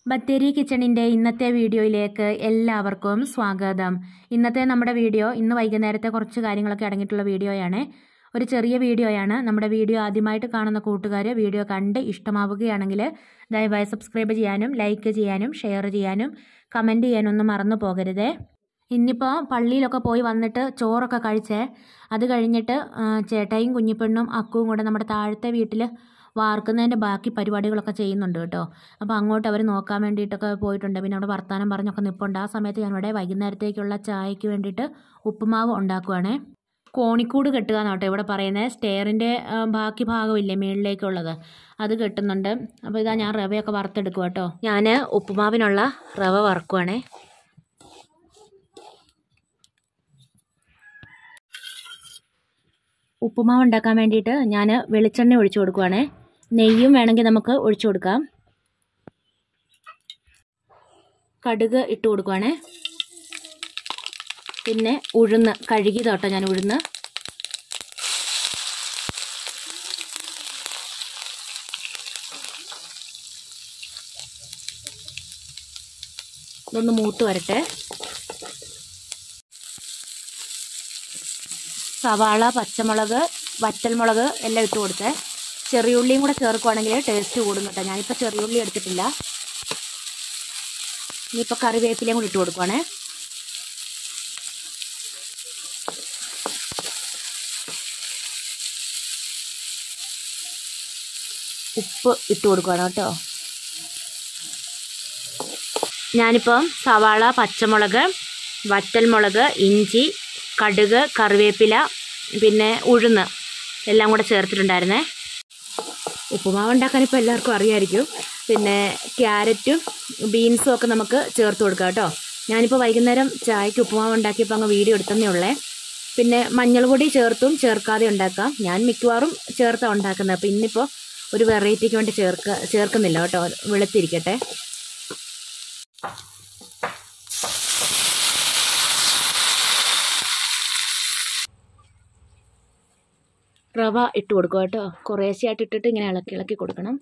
ബത്തേരി കിച്ചണിൻ്റെ ഇന്നത്തെ വീഡിയോയിലേക്ക് എല്ലാവർക്കും സ്വാഗതം ഇന്നത്തെ നമ്മുടെ വീഡിയോ ഇന്ന് വൈകുന്നേരത്തെ കുറച്ച് കാര്യങ്ങളൊക്കെ അടങ്ങിയിട്ടുള്ള വീഡിയോയാണ് ഒരു ചെറിയ വീഡിയോയാണ് നമ്മുടെ വീഡിയോ ആദ്യമായിട്ട് കാണുന്ന കൂട്ടുകാർ വീഡിയോ കണ്ട് ഇഷ്ടമാവുകയാണെങ്കിൽ ദയവായി സബ്സ്ക്രൈബ് ചെയ്യാനും ലൈക്ക് ചെയ്യാനും ഷെയർ ചെയ്യാനും കമൻറ്റ് ചെയ്യാനൊന്നും മറന്നു പോകരുതേ ഇന്നിപ്പോൾ പള്ളിയിലൊക്കെ പോയി വന്നിട്ട് ചോറൊക്കെ കഴിച്ചേ അത് കഴിഞ്ഞിട്ട് ആ, ചേട്ടായും കുഞ്ഞിപ്പെണ്ണും അക്കുവും കൂടെ നമ്മുടെ താഴത്തെ വീട്ടിൽ വാർക്കുന്നതിൻ്റെ ബാക്കി പരിപാടികളൊക്കെ ചെയ്യുന്നുണ്ട് കേട്ടോ അപ്പോൾ അങ്ങോട്ട് അവർ നോക്കാൻ വേണ്ടിയിട്ടൊക്കെ പോയിട്ടുണ്ട് പിന്നെ അവിടെ വർത്തമാനം പറഞ്ഞൊക്കെ നിൽപ്പുണ്ട് ആ സമയത്ത് ഞാനിവിടെ വൈകുന്നേരത്തേക്കുള്ള ചായക്ക് വേണ്ടിയിട്ട് ഉപ്പുമാവ് ഉണ്ടാക്കുവാണേ കോണിക്കൂട് കെട്ടുക എന്നാട്ടോ ഇവിടെ പറയുന്നത് സ്റ്റെയറിൻ്റെ ബാക്കി ഭാഗമില്ലേ മുകളിലേക്കുള്ളത് അത് കെട്ടുന്നുണ്ട് അപ്പോൾ ഇതാ ഞാൻ റവയൊക്കെ വറുത്തെടുക്കുക കേട്ടോ ഞാൻ ഉപ്പുമാവിനുള്ള റവ വറുക്കുവാണേ ഉപ്പുമാവ് ഉണ്ടാക്കാൻ വേണ്ടിയിട്ട് ഞാൻ വെളിച്ചെണ്ണ ഒഴിച്ചു കൊടുക്കുവാണേ നെയ്യും വേണമെങ്കിൽ നമുക്ക് ഒഴിച്ചു കൊടുക്കാം കടുക് ഇട്ട് കൊടുക്കുവാണേ പിന്നെ ഉഴുന്ന് കഴുകി തൊട്ടോ ഞാൻ ഉഴുന്ന് ഇതൊന്ന് മൂത്ത് വരട്ടെ സവാള പച്ചമുളക് വറ്റൽമുളക് എല്ലാം ഇട്ട് കൊടുത്തേ ചെറിയുള്ളിയും കൂടെ ചേർക്കുവാണെങ്കിൽ ടേസ്റ്റ് കൂടും കേട്ടോ ഞാനിപ്പോൾ ചെറിയുള്ളി എടുത്തിട്ടില്ല ഇനിയിപ്പോൾ കറിവേപ്പിലയും കൂടി ഇട്ട് കൊടുക്കുവാണേ ഉപ്പ് ഇട്ട് കൊടുക്കണം കേട്ടോ ഞാനിപ്പം സവാള പച്ചമുളക് വറ്റൽമുളക് ഇഞ്ചി കടുക് കറിവേപ്പില പിന്നെ ഉഴുന്ന് എല്ലാം കൂടെ ചേർത്തിട്ടുണ്ടായിരുന്നേ ഉപ്പുമാവ് ഉണ്ടാക്കാൻ ഇപ്പോൾ എല്ലാവർക്കും അറിയാമായിരിക്കും പിന്നെ ക്യാരറ്റും ബീൻസും ഒക്കെ നമുക്ക് ചേർത്ത് കൊടുക്കാം കേട്ടോ ഞാനിപ്പോൾ വൈകുന്നേരം ചായക്ക് ഉപ്പുമാവ് ഉണ്ടാക്കിയപ്പോൾ അങ്ങ് വീഡിയോ എടുത്തതേ ഉള്ളേ പിന്നെ മഞ്ഞൾ പൊടി ചേർത്തും ചേർക്കാതെ ഉണ്ടാക്കാം ഞാൻ മിക്കവാറും ചേർത്താണ് ഉണ്ടാക്കുന്നത് അപ്പോൾ ഇന്നിപ്പോൾ ഒരു വെറൈറ്റിക്ക് വേണ്ടി ചേർക്ക ചേർക്കുന്നില്ല കേട്ടോ വെളുത്തിരിക്കട്ടെ റവ ഇട്ട് കൊടുക്കുക കേട്ടോ കുറേശ്ശെയായിട്ട് ഇട്ടിട്ട് ഇങ്ങനെ ഇളക്കി ഇളക്കി കൊടുക്കണം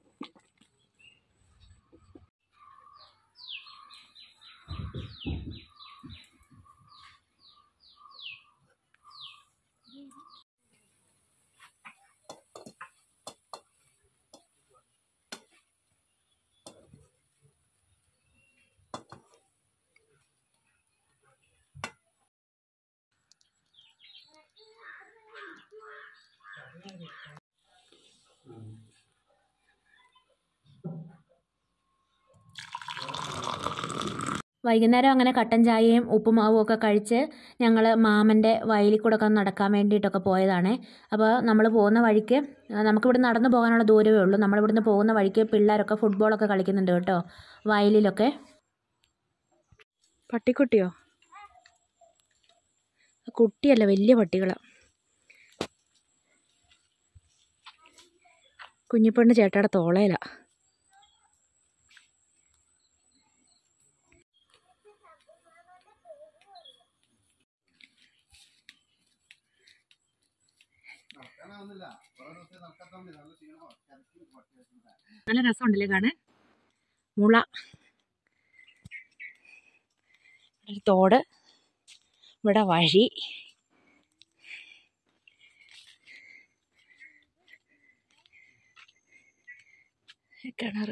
വൈകുന്നേരം അങ്ങനെ കട്ടൻ ചായയും ഉപ്പുമാവും ഒക്കെ കഴിച്ച് ഞങ്ങൾ മാമൻ്റെ വയലിൽ കൂടെ ഒക്കെ ഒന്ന് നടക്കാൻ വേണ്ടിയിട്ടൊക്കെ പോയതാണ് അപ്പോൾ നമ്മൾ പോകുന്ന വഴിക്ക് ആ, നമുക്കിവിടെ നടന്നു പോകാനുള്ള ദൂരമേ ഉള്ളൂ നമ്മളിവിടുന്ന് പോകുന്ന വഴിക്ക് പിള്ളേരൊക്കെ ഫുട്ബോളൊക്കെ കളിക്കുന്നുണ്ട് കേട്ടോ വയലിലൊക്കെ പട്ടിക്കുട്ടിയോ കുട്ടിയല്ല വലിയ പട്ടികളാണ് കുഞ്ഞിപ്പെണ്ണ് ചേട്ടായുടെ തോളയില നല്ല രസമുണ്ടല്ലേ കാണാൻ മുള ഒരു തോട് ഇവിടെ വഴി കിണർ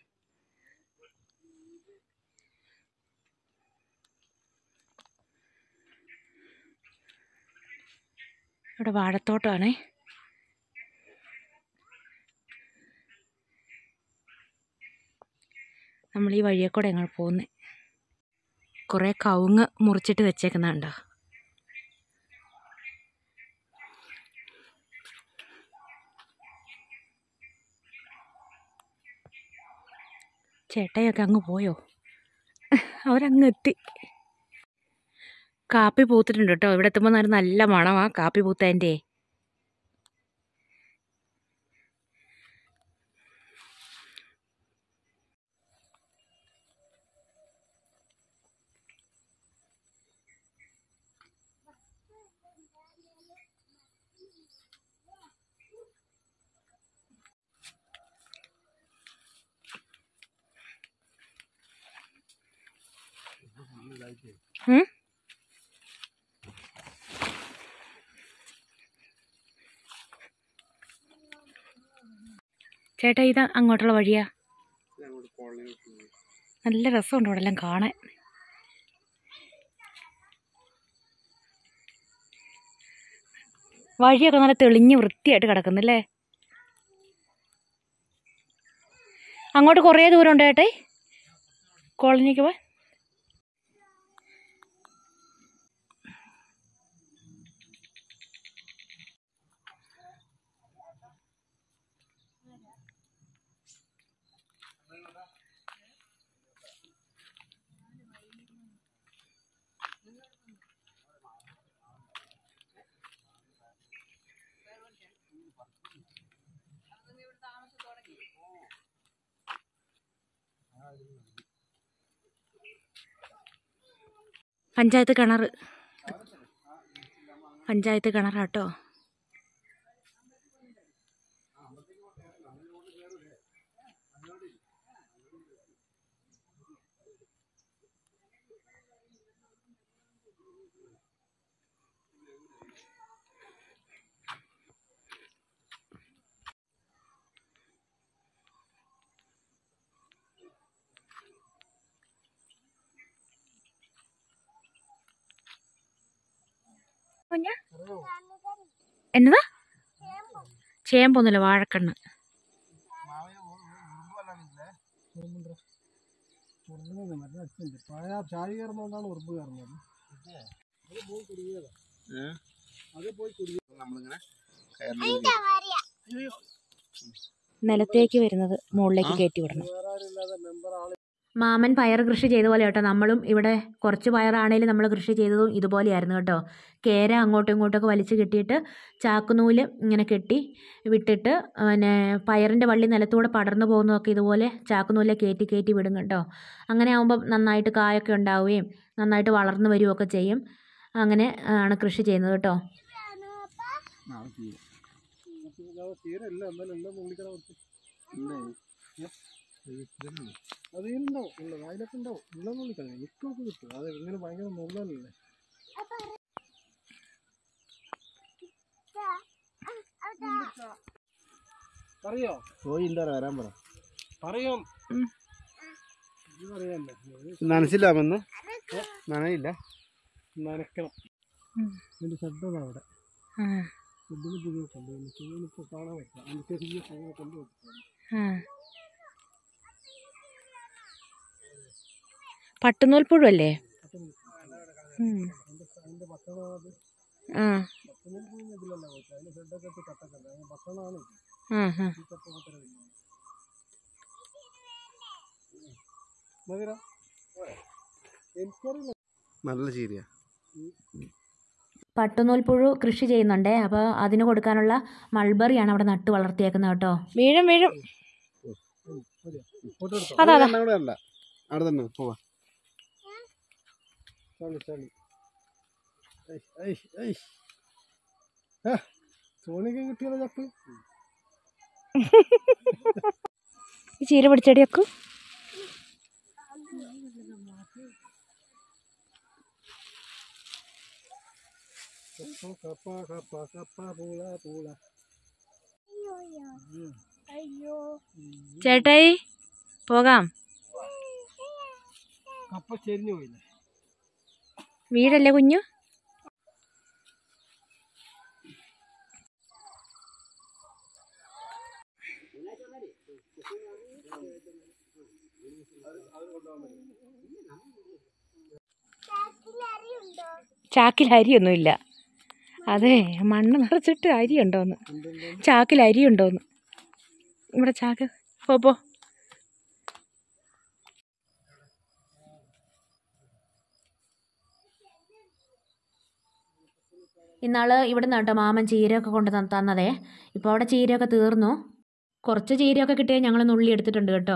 ഇവിടെ വാഴത്തോട്ടമാണേ നമ്മൾ ഈ വഴിയെ കൂടെ ഞങ്ങൾ പോകുന്നത് കുറേ കവുങ്ങ് മുറിച്ചിട്ട് വെച്ചേക്കുന്നുണ്ടോ ചേട്ടയൊക്കെ അങ്ങ് പോയോ അവരങ്ങ് എത്തി കാപ്പി പൂത്തിട്ടുണ്ട് കേട്ടോ ഇവിടെ എത്തുമ്പോൾ നല്ല നല്ല മണമാ കാപ്പി പൂത്തതിൻ്റെ ഉം? ചേട്ടാ ഇത് അങ്ങോട്ടുള്ള വഴിയാ നല്ല രസമുണ്ട് ഇവിടെ എല്ലാം കാണാൻ വഴിയൊക്കെ നല്ല തെളിഞ്ഞ് വൃത്തിയായിട്ട് കിടക്കുന്നില്ലേ അങ്ങോട്ട് കുറേ ദൂരം ഉണ്ട് ചേട്ടേ കോളനിക്ക് പോയി പഞ്ചായത്ത് കിണർ പഞ്ചായത്ത് കിണറാട്ടോ കുഞ്ഞാ എന്നതാ ചേമ്പൊന്നുമില്ല വാഴക്കണ്ണ് പഴയ ചാഴി കയറുന്നതുകൊണ്ടാണ് ഉറുമ്പ് കയറുന്നത് അത് പോയി കുടി നമ്മളിങ്ങനെ നിലത്തേക്ക് വരുന്നത് മുകളിലേക്ക് കയറ്റി വിടണം വേറെ ആരുമില്ലാതെ മെമ്പർ ആള് മാമൻ പയർ കൃഷി ചെയ്ത പോലെ കേട്ടോ നമ്മളും ഇവിടെ കുറച്ച് പയറാണേലും നമ്മൾ കൃഷി ചെയ്തതും ഇതുപോലെയായിരുന്നു കേട്ടോ കേര അങ്ങോട്ടും ഇങ്ങോട്ടൊക്കെ വലിച്ചു കെട്ടിയിട്ട് ചാക്കുനൂല് ഇങ്ങനെ കെട്ടി വിട്ടിട്ട് പിന്നെ പയറിൻ്റെ വള്ളി നിലത്തൂടെ പടർന്നു പോകുന്നതൊക്കെ ഇതുപോലെ ചാക്കുനൂലെ കയറ്റി കയറ്റി വിടും കേട്ടോ അങ്ങനെ ആകുമ്പോൾ നന്നായിട്ട് കായൊക്കെ ഉണ്ടാവുകയും നന്നായിട്ട് വളർന്നു വരികയൊക്കെ ചെയ്യും അങ്ങനെ ആണ് കൃഷി ചെയ്യുന്നത് കേട്ടോ തീരല്ല എന്നാലും എല്ലാം മുള്ളിക്കണ കുറച്ച് അതിലുണ്ടാവും ഉള്ള അതിലൊക്കെ ഉണ്ടാവും ഉള്ള മുള്ളിക്കളെ മിക്കൊക്കെ കിട്ടും അത് ഇങ്ങനെ ഭയങ്കര മുള്ളല്ലേ പറയോ പോയി എന്താ വരാൻ പറ പറയോ ഉം. ഇത് പറയാല്ലേ നനച്ചില്ലാമെന്ന് നനയില്ല നനക്കണം ഉം. അതിന്റെ ശബ്ദം അവിടെ ആ ഇതിന് പുതിയ കൊണ്ടുവന്നു ഇപ്പോൾ കാണാൻ പറ്റില്ല അതിന് ചെറിയ ഫോൺ കൊണ്ടുവന്നു ആ പട്ടുനൂൽപ്പുഴു അല്ലേ ഉം. അതിന്റെ ഭക്ഷണം അത് ആ ഭക്ഷണം ഇതിലല്ല പോയിട്ട് അതിന് ഷെഡൊക്കെ ഇട്ട് കട്ടക്കല്ല അതിന് ഭക്ഷണമാണ് ആ ആ ഈ ചപ്പ മാത്രമേ തിന്നുള്ളൂ. മതിടാ എനിക്കറിയില്ല നല്ല ചീരയാ പട്ടുനൂൽപ്പുഴു കൃഷി ചെയ്യുന്നുണ്ടേ അപ്പോൾ അതിന് കൊടുക്കാനുള്ള മൾബറിയാണ് അവിടെ നട്ട് വളർത്തിയേക്കുന്നത് കേട്ടോ വീഴും വീഴും ഫോട്ടോ എടുത്തോ അതാ അതാ അവിടെ അല്ല അവിടെ തന്നെ പോവാ ചളി ചളി ഏയ്, ഏയ്, ഏയ്. ആ, സോണിക്ക് കിട്ടിയല്ലോ ചപ്പ് ഈ ചീര പിടിച്ചെടിയൊക്കെ കപ്പ കപ്പ കപ്പ കപ്പ പൂള പൂള ചേട്ടായി പോകാം കപ്പ ചെരിഞ്ഞു പോയില്ലേ വീടല്ലേ കുഞ്ഞു ചാക്കിൽ അരിയൊന്നുമില്ല അതെ മണ്ണ് നിറച്ചിട്ട് അരി ഉണ്ടോന്ന് ചാക്കിൽ അരി ഉണ്ടോന്ന് ഇവിടെ ചാക്ക് പോ പോ ഇന്നാള് ഇവിടെ നിന്നാട്ടോ മാമൻ ചീരയൊക്കെ കൊണ്ട് തന്ന- തന്നതേ ഇപ്പോൾ അവിടെ ചീരയൊക്കെ തീർന്നു കുറച്ച് ചീരയൊക്കെ കിട്ടിയാൽ ഞങ്ങൾ നുള്ളി എടുത്തിട്ടുണ്ട് കേട്ടോ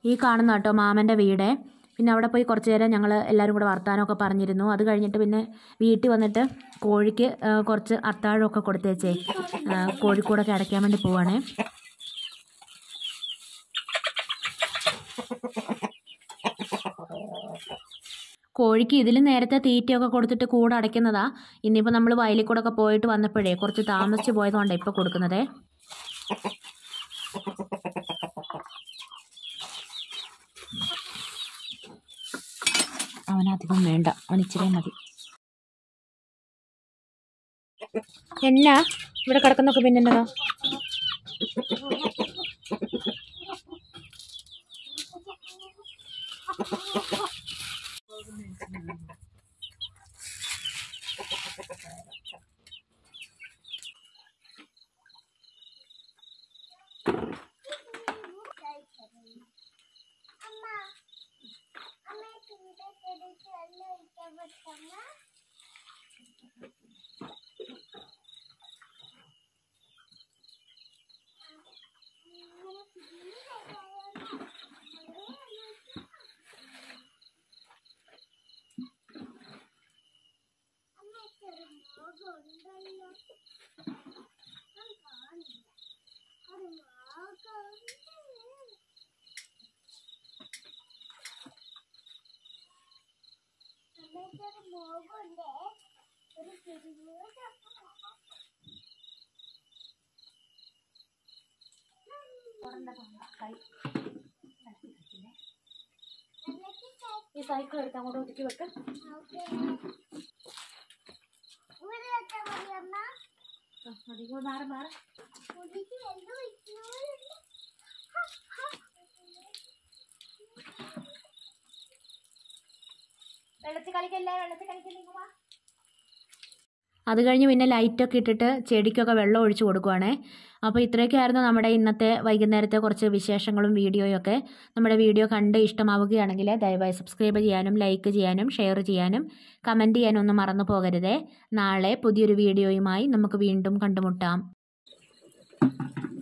ഈ കാണുന്ന കേട്ടോ മാമൻ്റെ വീട് പിന്നെ അവിടെ പോയി കുറച്ച് നേരം ഞങ്ങൾ എല്ലാവരും കൂടെ വർത്താനമൊക്കെ പറഞ്ഞിരുന്നു അത് കഴിഞ്ഞിട്ട് പിന്നെ വീട്ടിൽ വന്നിട്ട് കോഴിക്ക് ആ, കുറച്ച് അത്താഴമൊക്കെ കൊടുത്തേച്ചേ ആ, കോഴിക്കൂടൊക്കെ അടയ്ക്കാൻ വേണ്ടി പോവാണേ കോഴിക്ക് ഇതിൽ നേരത്തെ തീറ്റയൊക്കെ കൊടുത്തിട്ട് കൂട് അടയ്ക്കുന്നതാ ഇനിയിപ്പോൾ നമ്മൾ വയലിൽ കൂടെ ഒക്കെ പോയിട്ട് വന്നപ്പോഴേ കുറച്ച് താമസിച്ച് പോയതുകൊണ്ടാണ് ഇപ്പോൾ കൊടുക്കുന്നതേ അവനധികം വേണ്ട അവൻ ഇച്ചിരി മതി എന്നാ ഇവിടെ കിടക്കുന്നൊക്കെ പിന്നെ എന്നതാ ഈ സൈക്കിൾ എടുത്ത് അങ്ങോട്ട് ഒതുക്കി വെക്ക് ആ, മതി ഇങ്ങോട്ട് മാറി മാറി വെള്ളത്തിൽ കളിക്കല്ലേ വെള്ളത്തിൽ കളിക്കല്ലേ അത് കഴിഞ്ഞ് പിന്നെ ലൈറ്റൊക്കെ ഇട്ടിട്ട് ചെടിക്കൊക്കെ വെള്ളം ഒഴിച്ചു കൊടുക്കുവാണേ അപ്പോൾ ഇത്രയൊക്കെ ആയിരുന്നു നമ്മുടെ ഇന്നത്തെ വൈകുന്നേരത്തെ കുറച്ച് വിശേഷങ്ങളും വീഡിയോയും ഒക്കെ നമ്മുടെ വീഡിയോ കണ്ട് ഇഷ്ടമാവുകയാണെങ്കിൽ ദയവായി സബ്സ്ക്രൈബ് ചെയ്യാനും ലൈക്ക് ചെയ്യാനും ഷെയർ ചെയ്യാനും കമൻറ്റ് ചെയ്യാനും ഒന്നും മറന്നു പോകരുതേ നാളെ പുതിയൊരു വീഡിയോയുമായി നമുക്ക് വീണ്ടും കണ്ടുമുട്ടാം